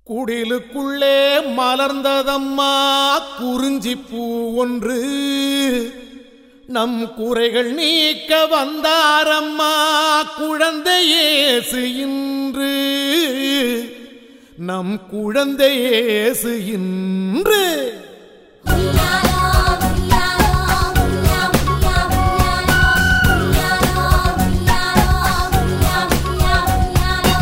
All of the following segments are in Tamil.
குடிலுக்குள்ளே மலர்ந்ததம்மா குறிஞ்சி பூ ஒன்று நம் குறைகள் நீக்க வந்தாரம்மா குழந்தையேசு இன்று நம் குழந்தையேசு இன்று உய்யாலா உய்யாலா உய்யா உய்யா உய்யாலா உய்யாலா உய்யாலா உய்யா உய்யா உய்யாலா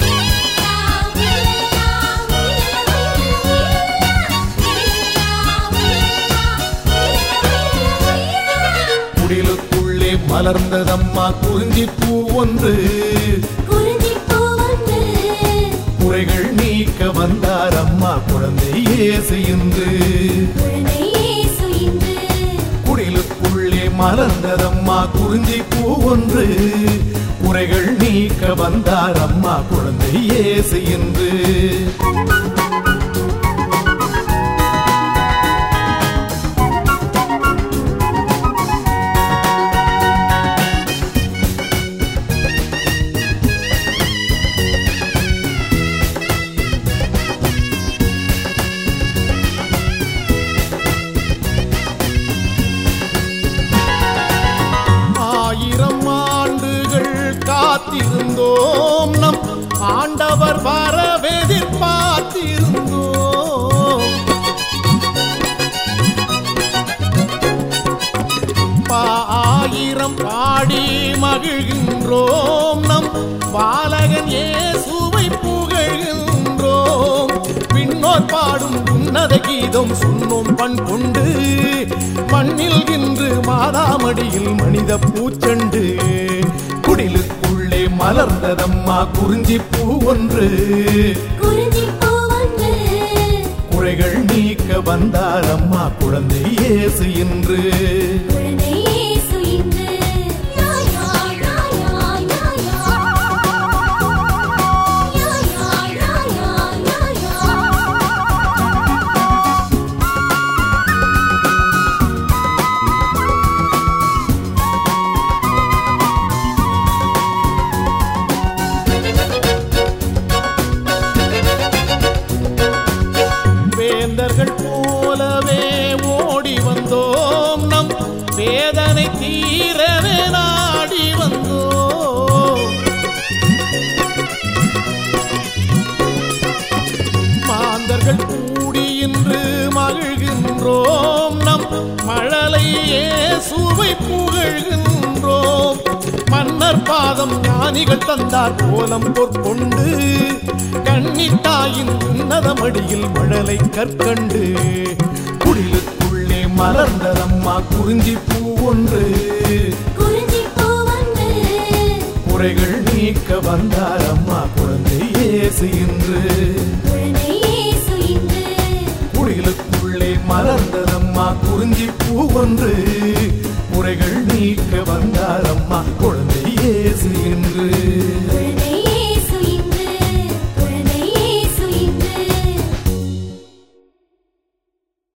குடிலுக்குள்ளே மலர்ந்ததம்மா குறிஞ்சி பூ ஒன்று குறிஞ்சி பூ ஒன்று குறைகள் நீக்க வந்தாரம்மா குழந்தையேசு இன்று குழந்தை இயேசு இன்று குடிலுக்குள்ளே மலர்ந்ததம்மா குறிஞ்சி பூ ஒன்று குறைகள் நீக்க வந்தார் அம்மா குழந்தை இயேசு என்று ஆயிரம் ஆண்டுகள் காத்திருந்தோம் நம் ஆண்டவர் வரவெதிர்பார்த்திருந்தோம் ஆயிரம் பாடி மகிழ்கின்றோம் நம் பாலகன் இயேசுவை புகழ்கின்றோம் பின்னோர் பாடும் உன்னத கீதம் சொன்னோம் பண் கொண்டு மண்ணில் இன்று மாதாமடியில் மனித பூச்செண்டு குடிலுக்குள்ளே மலர்ந்ததம்மா குறிஞ்சி பூ ஒன்று குறிஞ்சி பூ ஒன்று குறைகள் நீக்க வந்தார் அம்மா குழந்தை இயேசு என்று குழந்தை இயேசு இன்று யாயா யாயா யாயா யாயா யாயா யாயா வேந்தர்கள் போலவே ஓடி வந்தோம் நம் வேதனை தீரவே நாடி வந்தோம் மாந்தர்கள் கூடி இன்று மகிழ்கின்றோம் நம் மழலையே சுவை புகழ்கின்றோம் மன்னர் பாதம் ஞானிகள் தந்தார் கோலம் பொற்கொண்டு கண்ணித்தாயின் உன்னதமடியில் மழலை கற்கண்டு குடிலுக்குள்ளே மலர்ந்ததம்மா குறிஞ்சி பூ ஒன்று குறிஞ்சி பூ ஒன்று குறைகள் நீக்க வந்தார் அம்மா குழந்தை இயேசு இன்று குழந்தை இயேசு இன்று குடிலுக்குள்ளே மலர்ந்ததம்மா குறிஞ்சி பூ ஒன்று குறைகள் நீக்க வந்தார் அம்மா குழந்தை இயேசு என்று